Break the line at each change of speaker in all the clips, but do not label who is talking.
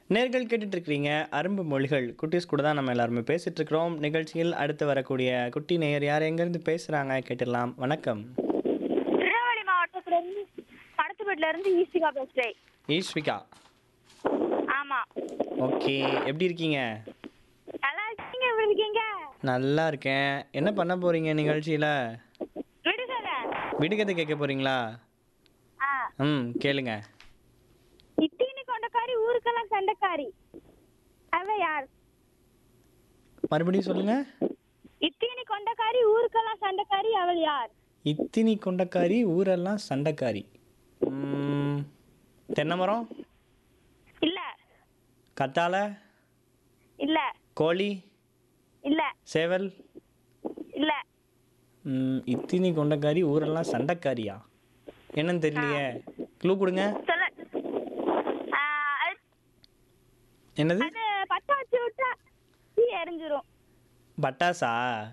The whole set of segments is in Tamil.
நேர்கள் கேட்டுட்டு இருக்கிறீங்க அரும்பு மொழிகள் குட்டீஸ் கூட தான் நம்ம எல்லாருமே பேசிட்டு இருக்கிறோம் நிகழ்ச்சியில் அடுத்து வரக்கூடிய குட்டி நேயர் யார் எங்கேருந்து பேசுகிறாங்க கேட்டுடலாம் வணக்கம்
திருநெல்வேலி மாவட்டத்துல இருந்து படத்துப்பேட்டில இருந்து ஈஸ்டிகா பேசுறேன்
ஈஸ்விகா
ஆமா
ஓகே எப்படி இருக்கீங்க
நல்லா இருக்கீங்க எப்படி இருக்கீங்க
நல்லா இருக்கேன் என்ன பண்ண போறீங்க நிகழ்ச்சியில்
விடுதலை
விடுகதை கேட்க போறீங்களா
ஆ
ம் கேளுங்க
இத்தீனி கொண்டக்காரி ஊருக்கெல்லாம் சண்டைக்காரி அவ யார்
மறுபடியும் சொல்லுங்க
இத்தீனி கொண்டக்காரி ஊருக்கெல்லாம் சண்டைக்காரி அவள் யார்
இத்தினி கொண்டக்காரி ஊரெல்லாம் சண்டைக்காரி ம், தென்னை மரம்
இல்ல
கத்தாழை
இல்ல
கோழி
இல்ல
சேவல்
இல்ல
ம், இத்தினி கொண்டக்காரி ஊரெல்லாம் சண்டைக்காரியா என்னன்னு தெரியலையே க்ளூ கொடுங்க
சொல்ல ஆ, அது-
என்னது
அது பச்சை வச்சு விட்டா தீ எரிஞ்சிரும்
பட்டாசா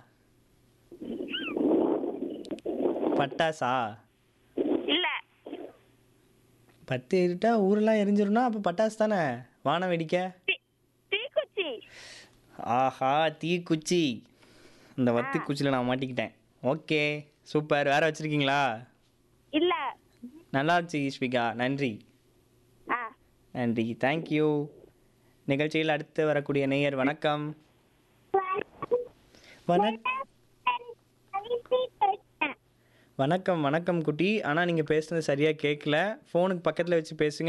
பட்டாசா
இல்ல
பத்து எரிட்டா ஊரெல்லாம் எரிஞ்சிரும்னா அப்போ பட்டாசு தானே வானம் வெடிக்க
தீ தீக்குச்சி
ஆஹா தீக்குச்சி இந்த வத்தி குச்சியில் நான் மாட்டிக்கிட்டேன் ஓகே சூப்பர் வேற வச்சிருக்கீங்களா
இல்ல
நல்லா இருந்துச்சு ஈஸ்விகா நன்றி
ஆ
நன்றி தேங்க்யூ நிகழ்ச்சியில் அடுத்து வரக்கூடிய நேயர் வணக்கம் வணக் வணக்கம் வணக்கம் குட்டி ஆனால் நீங்கள் பேசுனது சரியாக கேட்கல ஃபோனுக்கு பக்கத்தில் வச்சு பேசுங்க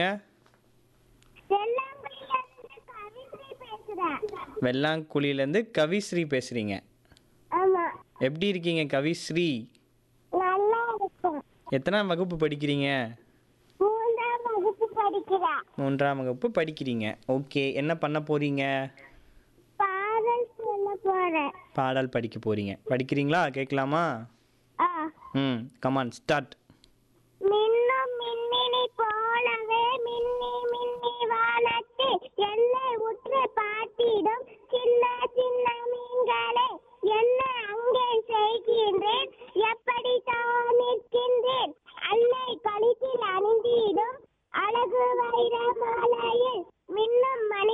வெள்ளாங்குழியிலேருந்து கவிஸ்ரீ பேசுகிறீங்க
ஆமா
எப்படி இருக்கீங்க கவிஸ்ரீ
நல்லா இருக்கும்
எத்தனாம் வகுப்பு படிக்கிறீங்க
மூன்றாம் வகுப்பு படிக்கிறா
மூன்றாம் வகுப்பு படிக்கிறீங்க ஓகே என்ன பண்ண போகிறீங்க
பாடல் சொல்ல போறேன்
பாடல் படிக்க போகிறீங்க படிக்கிறீங்களா கேட்கலாமா
ஆ
ம் கமான் ஸ்டார்ட்